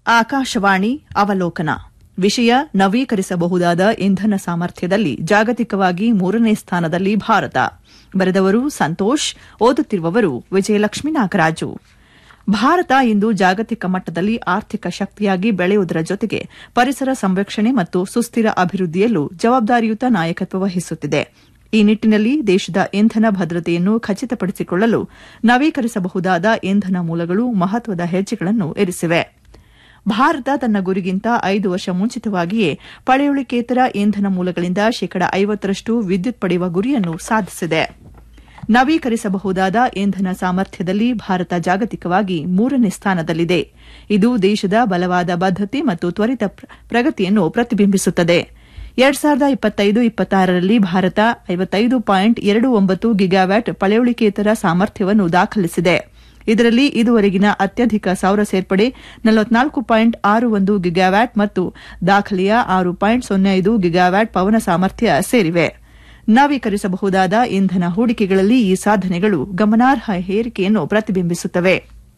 ಆಕಾಶವಾಣಿ ಅವಲೋಕನ ವಿಷಯ ನವೀಕರಿಸಬಹುದಾದ ಇಂಧನ ಸಾಮರ್ಥ್ಯದಲ್ಲಿ ಜಾಗತಿಕವಾಗಿ ಮೂರನೇ ಸ್ಥಾನದಲ್ಲಿ ಭಾರತ ಬರೆದವರು ಸಂತೋಷ್ ಓದುತ್ತಿರುವವರು ವಿಜಯಲಕ್ಷ್ಮೀ ನಾಗರಾಜು ಭಾರತ ಇಂದು ಜಾಗತಿಕ ಮಟ್ಟದಲ್ಲಿ ಆರ್ಥಿಕ ಶಕ್ತಿಯಾಗಿ ಬೆಳೆಯುವುದರ ಜೊತೆಗೆ ಪರಿಸರ ಸಂರಕ್ಷಣೆ ಮತ್ತು ಸುಸ್ಥಿರ ಅಭಿವೃದ್ಧಿಯಲ್ಲೂ ಜವಾಬ್ದಾರಿಯುತ ನಾಯಕತ್ವ ವಹಿಸುತ್ತಿದೆ ಈ ನಿಟ್ಟಿನಲ್ಲಿ ದೇಶದ ಇಂಧನ ಭದ್ರತೆಯನ್ನು ಖಚಿತಪಡಿಸಿಕೊಳ್ಳಲು ನವೀಕರಿಸಬಹುದಾದ ಇಂಧನ ಮೂಲಗಳು ಮಹತ್ವದ ಹೆಜ್ಜೆಗಳನ್ನು ಇರಿಸಿವೆ ಭಾರತ ತನ್ನ ಗುರಿಗಿಂತ ಐದು ವರ್ಷ ಮುಂಚಿತವಾಗಿಯೇ ಪಳೆಯುಳಿಕೇತರ ಇಂಧನ ಮೂಲಗಳಿಂದ ಶೇಕಡ ಐವತ್ತರಷ್ಟು ವಿದ್ಯುತ್ ಪಡೆಯುವ ಗುರಿಯನ್ನು ಸಾಧಿಸಿದೆ ನವೀಕರಿಸಬಹುದಾದ ಇಂಧನ ಸಾಮರ್ಥ್ಯದಲ್ಲಿ ಭಾರತ ಜಾಗತಿಕವಾಗಿ ಮೂರನೇ ಸ್ಥಾನದಲ್ಲಿದೆ ಇದು ದೇಶದ ಬಲವಾದ ಬದ್ದತೆ ಮತ್ತು ತ್ವರಿತ ಪ್ರಗತಿಯನ್ನು ಪ್ರತಿಬಿಂಬಿಸುತ್ತದೆ ಎರಡ್ ಸಾವಿರದ ಇಪ್ಪತ್ತೈದು ಇಪ್ಪತ್ತಾರರಲ್ಲಿ ಭಾರತ ಐವತ್ತೈದು ಪಾಯಿಂಟ್ ಎರಡು ಒಂಬತ್ತು ಗಿಗಾವ್ಯಾಟ್ ಪಳೆಯುಳಿಕೇತರ ಸಾಮರ್ಥ್ಯವನ್ನು ದಾಖಲಿಸಿದೆ ಇದರಲ್ಲಿ ಇದುವರೆಗಿನ ಅತ್ಯಧಿಕ ಸೌರ ಸೇರ್ಪಡೆ ನಲವತ್ನಾಲ್ಕು ಪಾಯಿಂಟ್ ಆರು ಒಂದು ಗಿಗಾವ್ಯಾಟ್ ಮತ್ತು ದಾಖಲೆಯ ಆರು ಪಾಯಿಂಟ್ ಸೊನ್ನೆ ಐದು ಗಿಗಾವ್ಯಾಟ್ ಪವನ ಸಾಮರ್ಥ್ಯ ಸೇರಿವೆ ನವೀಕರಿಸಬಹುದಾದ ಇಂಧನ ಹೂಡಿಕೆಗಳಲ್ಲಿ ಈ ಸಾಧನೆಗಳು ಗಮನಾರ್ಹ ಏರಿಕೆಯನ್ನು ಪ್ರತಿಬಿಂಬಿಸುತ್ತವೆ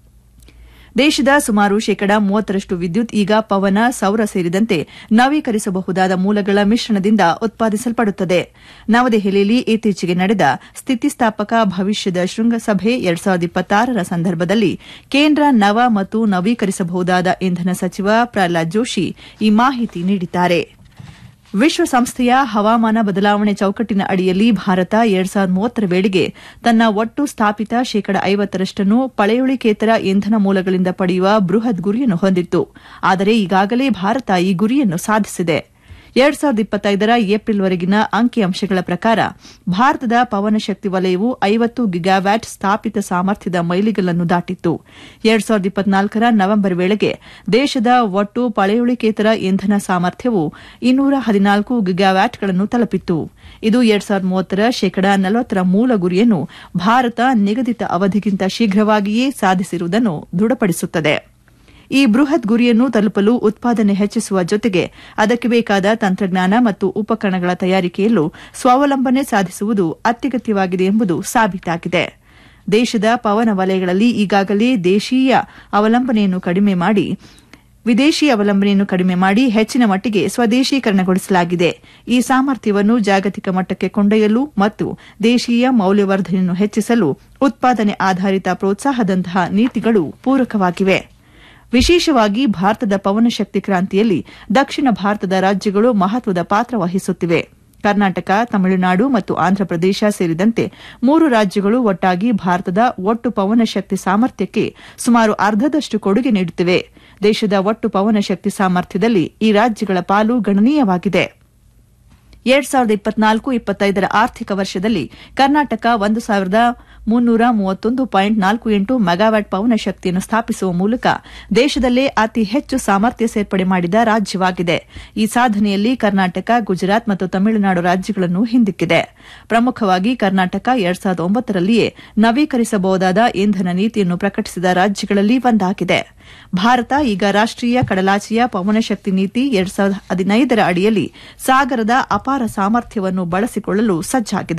ದೇಶದ ಸುಮಾರು ಶೇಕಡ ಮೂವತ್ತರಷ್ಟು ವಿದ್ಯುತ್ ಈಗ ಪವನ ಸೌರ ಸೇರಿದಂತೆ ನವೀಕರಿಸಬಹುದಾದ ಮೂಲಗಳ ಮಿಶ್ರಣದಿಂದ ಉತ್ಪಾದಿಸಲ್ಪಡುತ್ತದೆ ನವದೆಹಲಿಯಲ್ಲಿ ಇತ್ತೀಚೆಗೆ ನಡೆದ ಸ್ಥಿತಿಸ್ಥಾಪಕ ಭವಿಷ್ಯದ ಶೃಂಗಸಭೆ ಎರಡ್ ಸಾವಿರದ ಇಪ್ಪತ್ತಾರರ ಸಂದರ್ಭದಲ್ಲಿ ಕೇಂದ್ರ ನವ ಮತ್ತು ನವೀಕರಿಸಬಹುದಾದ ಇಂಧನ ಸಚಿವ ಪ್ರಹ್ಲಾದ್ ಜೋಶಿ ಈ ಮಾಹಿತಿ ನೀಡಿದ್ದಾರೆ ವಿಶ್ವಸಂಸ್ಥೆಯ ಹವಾಮಾನ ಬದಲಾವಣೆ ಚೌಕಟ್ಟಿನ ಅಡಿಯಲ್ಲಿ ಭಾರತ ಎರಡ್ ಸಾವಿರದ ಮೂವತ್ತರ ವೇಳೆಗೆ ತನ್ನ ಒಟ್ಟು ಸ್ಥಾಪಿತ ಶೇಕಡ ಐವತ್ತರಷ್ಟನ್ನು ಪಳೆಯುಳಿಕೇತರ ಇಂಧನ ಮೂಲಗಳಿಂದ ಪಡೆಯುವ ಬೃಹತ್ ಗುರಿಯನ್ನು ಹೊಂದಿತ್ತು ಆದರೆ ಈಗಾಗಲೇ ಭಾರತ ಈ ಗುರಿಯನ್ನು ಸಾಧಿಸಿದೆ ಎರಡ್ ಸಾವಿರದ ಇಪ್ಪತ್ತೈದರ ಏಪ್ರಿಲ್ವರೆಗಿನ ಅಂಕಿಅಂಶಗಳ ಪ್ರಕಾರ ಭಾರತದ ಪವನಶಕ್ತಿ ವಲಯವು ಐವತ್ತು ಗಿಗಾವ್ಯಾಟ್ ಸ್ಥಾಪಿತ ಸಾಮರ್ಥ್ಯದ ಮೈಲಿಗಲ್ಲನ್ನು ದಾಟಿತ್ತು ಎರಡ್ ಸಾವಿರದ ಇಪ್ಪತ್ನಾಲ್ಕರ ನವೆಂಬರ್ ವೇಳೆಗೆ ದೇಶದ ಒಟ್ಟು ಪಳೆಯುಳಿಕೇತರ ಇಂಧನ ಸಾಮರ್ಥ್ಯವು ಇನ್ನೂರ ಹದಿನಾಲ್ಕು ಗಿಗಾವ್ಯಾಟ್ಗಳನ್ನು ತಲುಪಿತ್ತು ಇದು ಎರಡ್ ಸಾವಿರದ ಮೂವತ್ತರ ಶೇಕಡ ನಲವತ್ತರ ಮೂಲ ಗುರಿಯನ್ನು ಭಾರತ ನಿಗದಿತ ಅವಧಿಗಿಂತ ಶೀಘ್ರವಾಗಿಯೇ ಸಾಧಿಸಿರುವುದನ್ನು ದೃಢಪಡಿಸುತ್ತದೆ ಈ ಬೃಹತ್ ಗುರಿಯನ್ನು ತಲುಪಲು ಉತ್ಪಾದನೆ ಹೆಚ್ಚಿಸುವ ಜೊತೆಗೆ ಅದಕ್ಕೆ ಬೇಕಾದ ತಂತ್ರಜ್ಞಾನ ಮತ್ತು ಉಪಕರಣಗಳ ತಯಾರಿಕೆಯಲ್ಲೂ ಸ್ವಾವಲಂಬನೆ ಸಾಧಿಸುವುದು ಅತ್ಯಗತ್ಯವಾಗಿದೆ ಎಂಬುದು ಸಾಬೀತಾಗಿದೆ ದೇಶದ ಪವನ ವಲಯಗಳಲ್ಲಿ ಈಗಾಗಲೇ ದೇಶೀಯ ಅವಲಂಬನೆಯನ್ನು ಕಡಿಮೆ ಮಾಡಿ ವಿದೇಶಿ ಅವಲಂಬನೆಯನ್ನು ಕಡಿಮೆ ಮಾಡಿ ಹೆಚ್ಚಿನ ಮಟ್ಟಿಗೆ ಸ್ವದೇಶೀಕರಣಗೊಳಿಸಲಾಗಿದೆ ಈ ಸಾಮರ್ಥ್ಯವನ್ನು ಜಾಗತಿಕ ಮಟ್ಟಕ್ಕೆ ಕೊಂಡೊಯ್ಯಲು ಮತ್ತು ದೇಶೀಯ ಮೌಲ್ಯವರ್ಧನೆಯನ್ನು ಹೆಚ್ಚಿಸಲು ಉತ್ಪಾದನೆ ಆಧಾರಿತ ಪ್ರೋತ್ಸಾಹದಂತಹ ನೀತಿಗಳು ಪೂರಕವಾಗಿವೆ ವಿಶೇಷವಾಗಿ ಭಾರತದ ಪವನಶಕ್ತಿ ಕ್ರಾಂತಿಯಲ್ಲಿ ದಕ್ಷಿಣ ಭಾರತದ ರಾಜ್ಯಗಳು ಮಹತ್ವದ ಪಾತ್ರ ವಹಿಸುತ್ತಿವೆ ಕರ್ನಾಟಕ ತಮಿಳುನಾಡು ಮತ್ತು ಆಂಧ್ರಪ್ರದೇಶ ಸೇರಿದಂತೆ ಮೂರು ರಾಜ್ಯಗಳು ಒಟ್ಟಾಗಿ ಭಾರತದ ಒಟ್ಟು ಪವನಶಕ್ತಿ ಸಾಮರ್ಥ್ಯಕ್ಕೆ ಸುಮಾರು ಅರ್ಧದಷ್ಟು ಕೊಡುಗೆ ನೀಡುತ್ತಿವೆ ದೇಶದ ಒಟ್ಟು ಪವನಶಕ್ತಿ ಸಾಮರ್ಥ್ಯದಲ್ಲಿ ಈ ರಾಜ್ಯಗಳ ಪಾಲು ಗಣನೀಯವಾಗಿದೆ ಎರಡ್ ಸಾವಿರದ ಇಪ್ಪತ್ನಾಲ್ಕು ಇಪ್ಪತ್ತೈದರ ಆರ್ಥಿಕ ವರ್ಷದಲ್ಲಿ ಕರ್ನಾಟಕ ಒಂದು ಸಾವಿರದ ಮುನ್ನೂರ ಮೂವತ್ತೊಂದು ಪಾಯಿಂಟ್ ನಾಲ್ಕು ಎಂಟು ಮೆಗಾವ್ಯಾಟ್ ಪವನ ಶಕ್ತಿಯನ್ನು ಸ್ಥಾಪಿಸುವ ಮೂಲಕ ದೇಶದಲ್ಲೇ ಅತಿ ಹೆಚ್ಚು ಸಾಮರ್ಥ್ಯ ಸೇರ್ಪಡೆ ಮಾಡಿದ ರಾಜ್ಯವಾಗಿದೆ ಈ ಸಾಧನೆಯಲ್ಲಿ ಕರ್ನಾಟಕ ಗುಜರಾತ್ ಮತ್ತು ತಮಿಳುನಾಡು ರಾಜ್ಯಗಳನ್ನು ಹಿಂದಿಕ್ಕಿದೆ ಪ್ರಮುಖವಾಗಿ ಕರ್ನಾಟಕ ಎರಡ್ ಸಾವಿರದ ಒಂಬತ್ತರಲ್ಲಿಯೇ ನವೀಕರಿಸಬಹುದಾದ ಇಂಧನ ನೀತಿಯನ್ನು ಪ್ರಕಟಿಸಿದ ರಾಜ್ಯಗಳಲ್ಲಿ ಒಂದಾಗಿದೆ ಭಾರತ ಈಗ ರಾಷ್ಟೀಯ ಕಡಲಾಚೆಯ ಪವನಶಕ್ತಿ ನೀತಿ ಎರಡ್ ಸಾವಿರದ ಹದಿನೈದರ ಅಡಿಯಲ್ಲಿ ಸಾಗರದ ಅಪಾರ ಸಾಮರ್ಥ್ಯವನ್ನು ಬಳಸಿಕೊಳ್ಳಲು ಸಜ್ಜಾಗಿದೆ